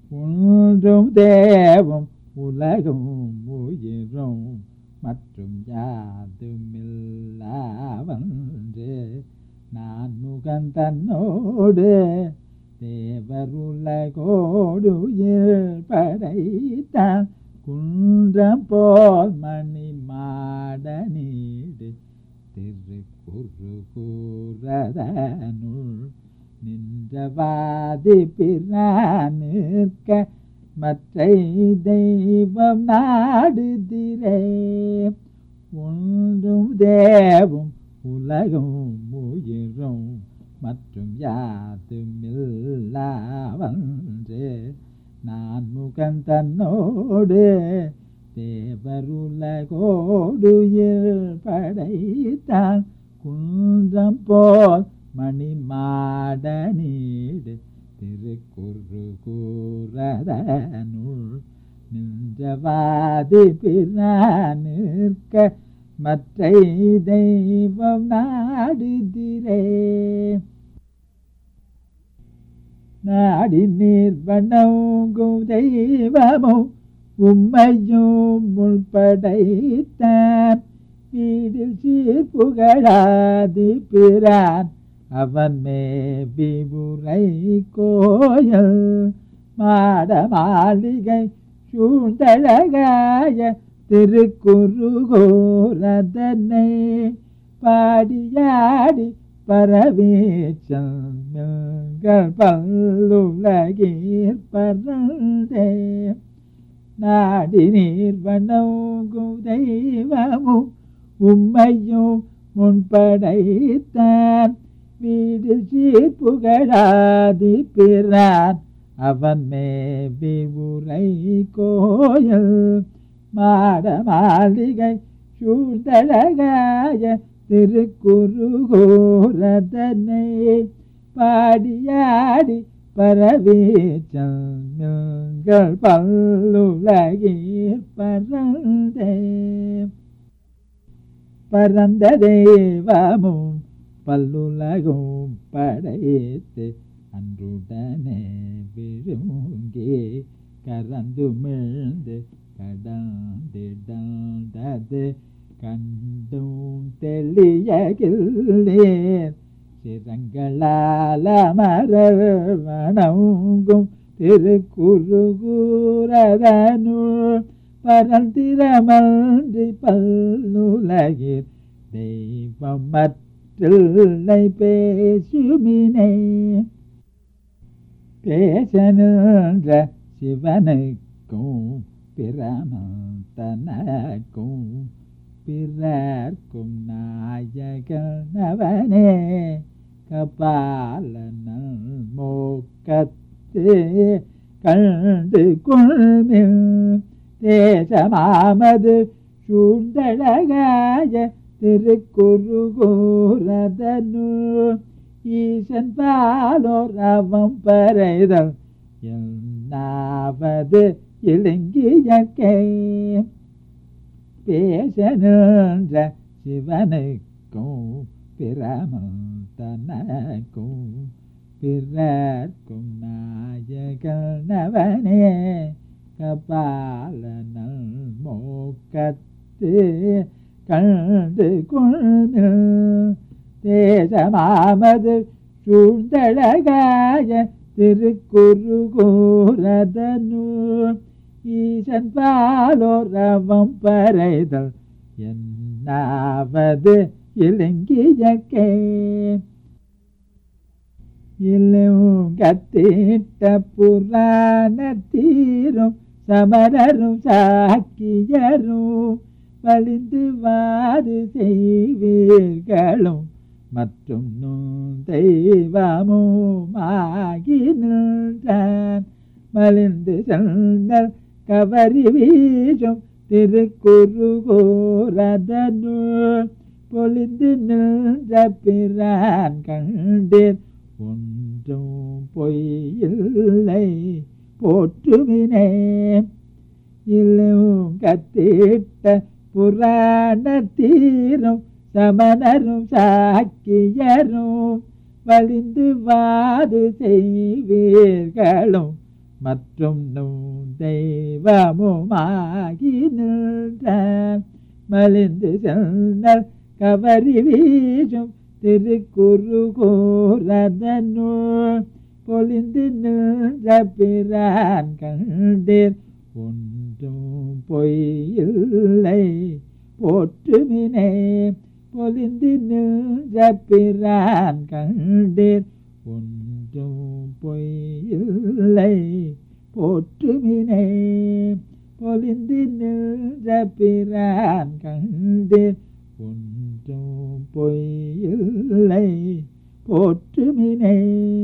ஒன்றும் தேவும் உலகும் உயிரும் மற்றும் யாதுமில்லாவன்று நான் முகன் தன்னோடு தேவருலகோடு உயிர் படைத்தான் குன்றம் போல் மணி மாட நீடு திருக்குறு கூறதனுள் நின்றவாதி பிறானிற்க மற்றை தெய்வம் நாடுதிரே ஒன்றும் தேவும் உலகும் உயிரும் மற்றும் யாதுமில்லாவன்று நான் முகன் தன்னோடு தேவருலகோடு படைத்தான் குன்றம் போல் மணி மாட நீடு திருக்குறு கூறதனுள் நின்றவாதி பிறானிற்க மற்றை தெய்வம் நாடுதிரே நாடி நீர் வணங்கும் தெய்வமும் உம்மையும் முன்படைத்தான் வீடில் சீர் புகழாதி பிறான் அவன் மேபி உரை கோயில் மாட மாளிகை சூழ்ந்தழகாய திருக்குறுகோரதனை பாடியாடி பரவீச்சங்கள் பல்லுலகீர் பரந்தே நாடி நீர் வணங்கும் தெய்வமும் உம்மையும் முன்படைத்தான் வீடு சீர் புகழாதி பிறான் அவன் மேவி உரை கோயில் மாட மாளிகை சூழ்ந்தழகாய திருக்குறுகோரதனை பாடியாடி பரவீச்சங்கள் பல்லுலகீர் பரந்தே பரந்த தெய்வமும் பல்லுலகும் படைத்து அன்றுடனே விழுங்கி கரந்து மிழ்ந்து கடந்திடந்தது கண்டும் தெளியகில்லேர் சிரங்களால மரர் வணங்கும் திருக்குறுகூரதனுள் பரந்திரமன்றி பல்லுலகில் தெய்வம் மற்றில்லை பேசுமினே பேச நின்ற சிவனுக்கும் பிரமந்தனக்கும் பிறர்க்கும் நாயகனவனே கபாலனல் மோக்கத்து கண்டு கொள்மில் தேசமாமது சூழ்ந்தழகாய திருக்குறுகூரதனு ஈசன் பாலோர் அவம் பறைதல் என்னாவது இலங்கியற்கை பேச நின்ற சிவனுக்கும் பிரமந்தனக்கும் பிறர்க்கும் நாயகனவனே கபாலனல் மோக்கத்து கண்டு கொள்மில் தேசமாமது சூழ்ந்தழகாய திருக்குறுகூரதனு ஈசன் பாலோரவம் பறைதல் என்னாவது இலங்கியற்கே இல்லும் கத்திட்ட புராண தீரும் சமரரும் சாக்கியரும் வலிந்து வாது செய்வீர்களும் மற்றும் தெய்வமும் ஆகி நின்றான் மலிந்து சென்றல் கவரி வீசும் திருக்குறுகோரதனு பொலிந்து நின்ற பிரான் கண்டீர் ஒன்றும் பொய்யில்லை போற்றுமினே இல்லவும் கத்திட்ட புராண தீரும் சமணரும் சாக்கியரும் வலிந்து வாது செய்வீர்களும் மற்றும் நும் தெய்வமுமாகி நின்ற மலிந்து செல்னர் கவரி வீசும் திருக்குறுகூரதனு பொலிந்து நின்ற பிரான் கண்டீர் ஒன்றும் பொய்யில்லை போற்றுமினே பொலிந்து நின்ற பிரான் கண்டீர் ஒன்றும் பொய்யில்லை போற்றுமினே பொலிந்து நின்ற பிரான் கண்டீர் ஒன்றும் பொய்யில்லை போற்றுமினே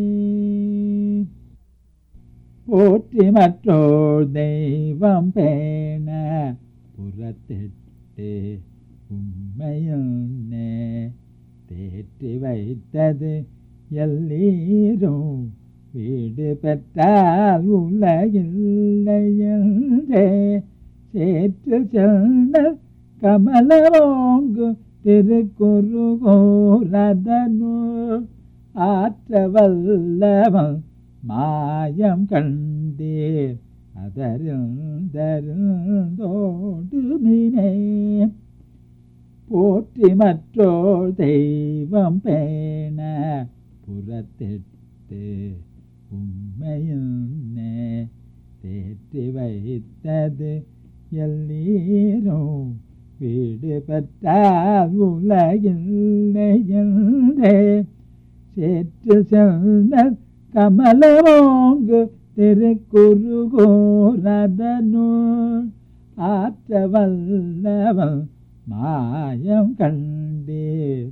போற்றி மற்றோர் தெய்வம் பேண புறத்திட்டு உண்மையுன்னே தேற்றி வைத்தது எல்லீரும் வீடு பெற்றால் உலகில்லையன்றே சேற்று செல்ல கமலமோங்கு திருக்குறுகோரதனு ஆற்ற வல்லவன் மாயம் கண்டீர் அதருந்தருந்தோடு மீனே போற்றி மற்றோர் தெய்வம் பேண புறத்திட்டு உண்மையுன்னே தேற்றி வைத்தது எல்லீரும் வீடு பெற்றால் உலகில்லையன்றே சேற்று செல்ல கமலமோங்கு திருக்குறுகோரதனு ஆற்ற வல்லவன் மாயம் கண்டீர்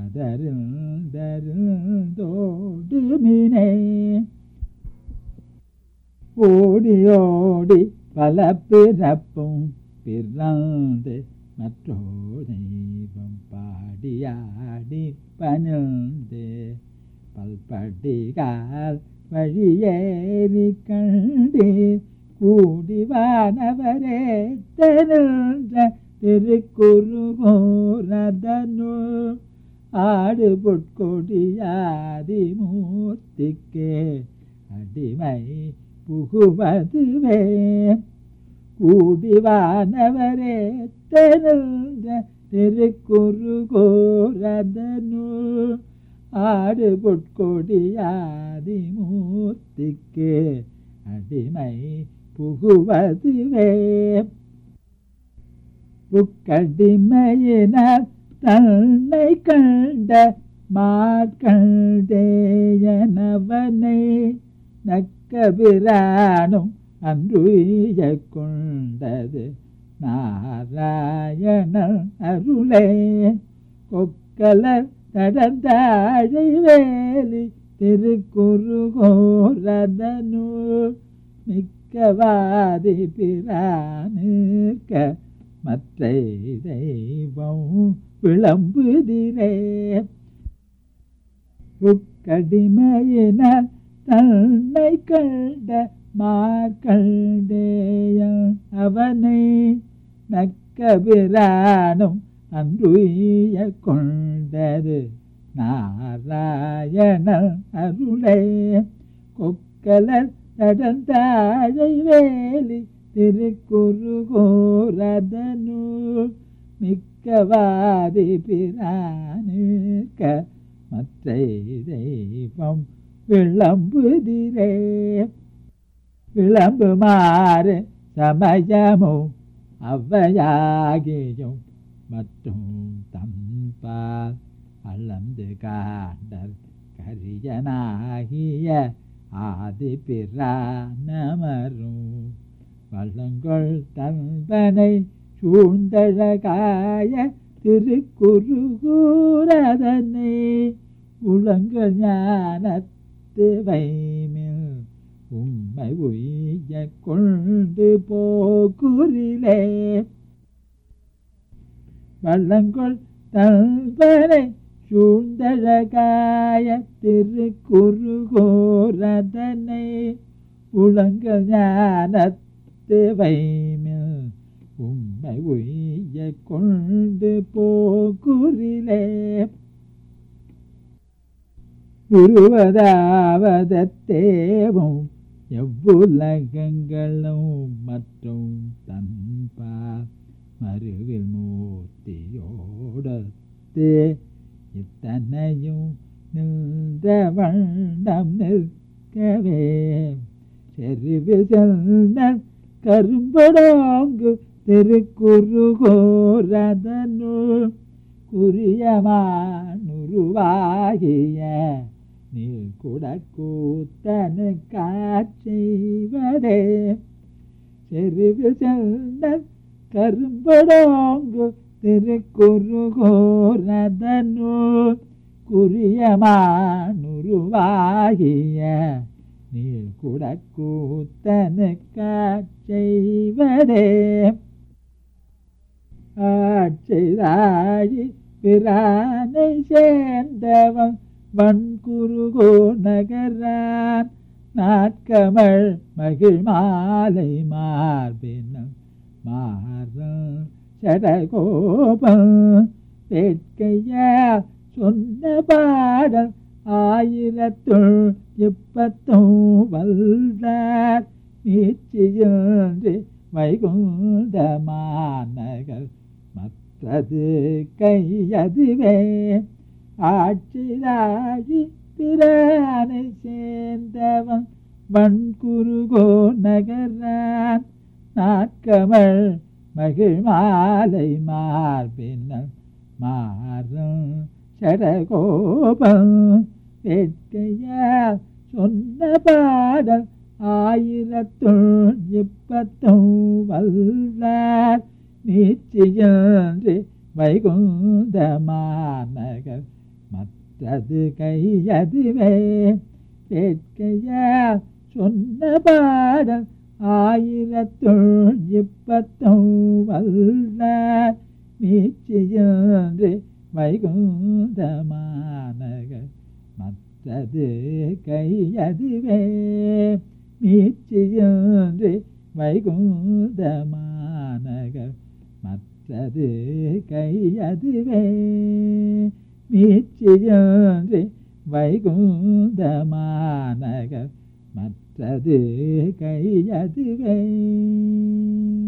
அதருந்தருந்தோடு மீனே ஓடி ஓடி பல பிறப்பும் பிறந்து மற்றோ தெய்வம் பாடியாடி பணிந்து பல்படிகால் வழியேறி கண்டீர் கூடி வானவரே தெருந்த திருக்குறுகோரதனு ஆடு பொற்கொடியாதி மூர்த்திக்கே அடிமை புகுவதுவே கூடி வானவரே தெருந்த திருக்குறுகோரதனு ஆடு பொற்கொடியாதி மூர்த்திக்கே அடிமை புகுவதுவே புக்கடிமையினால் தன்னை கண்ட மார்கண்டேயனவனை நக்கபிரானும் அன்றுய கொண்டது நாராயணன் அருளே கொக்கலர் நடந்தாழை வேலி திருக்குறுகோரதனு மிக்கவாதி பிரானுக்க மற்ற தெய்வம் விளம்புதிரே உக்கடிமையினால் தன்னை கண்ட மார்கண்டேயன் அவனை நக்கபிரானும் அன்றுய கொண்டது நாராயண அருளே கொக்கலர் நடந்தாழை வேலி திருக்குறுகோரதனு மிக்கவாதி பிரானுக்க மற்ற தெய்வம் விளம்புதிரே விளம்புமாறு சமயமும் அவ்வையாகியும் மற்றும் தம்பால் அளந்து காண்டர் கரியனாகிய ஆதி பிரானமரும் வள்ளங்கொள் தன்பனை சூழ்ந்தழகாய திருக்குறுகூரதனை உளங்க ஞானத்து வைமில் உம்மை உய்ய கொண்டு போக்குரிலே வள்ளங்கொள் தன்பனை சூழ்ந்தழகாய திருக்குறுகோரதனை உளங்க ஞானத்து வைமில் உம்மை உய்ய கொண்டு போக்குரிலே உருவதாவதத்தேவும் எவ்வுலகங்களும் மற்றும் தன்பார் மறுவில் மூர்த்தியோடத்தே இத்தனையும் நின்ற வண்ணம் நிற்கவே செருவில் செல்ல கரும்படாங்கு திருக்குறுகோரதனுள் குறியமானுருவாகிய நீர் குடக்கூத்தனு காட்சிவதே செருவில் செல்ல கரும்படாங்கு திருக்குறுகோரதனுள் குறியமானுருவாகிய நீர் குடக்கூத்தனு காட்சிவதே ஆட்சிதாழி பிரானை சேர்ந்தவன் வன்குருகோ நகரான் நாட்கமள் மகிழ் மாலை மார்பினம் மாறும் சடகோபம் வேட்கையா சொன்ன பாடல் ஆயிரத்துள் இப்பத்தும் வல்லார் மீட்சியின்றி வைகுந்த மாநகர் மற்றது கையதுவே ஆட்சிராஜி பிரானை சேர்ந்தவன் வன்குருகோ நகரான் நாட்கமள் மகிழ் மாலை மார்பினம் மாறும் சடகோபம் வேட்கையால் சொன்ன பாடல் ஆயிரத்துள் இப்பத்தும் வல்லார் நீச்சியன்றி வைகுந்த மாநகர் மற்றது கையதுவே வேட்கையால் சொன்ன பாடல் ஆயிரத்துள் இப்பத்தும் வல்லார் நீச்சியன்றி வைகுந்த மாநகர் மற்றது கையதுவே மீட்சியன்றி வைகுந்த மாநகர் மற்றது கையதுவே மீட்சியன்றி வைகுந்த மாநகர் மற்றது கையதுவே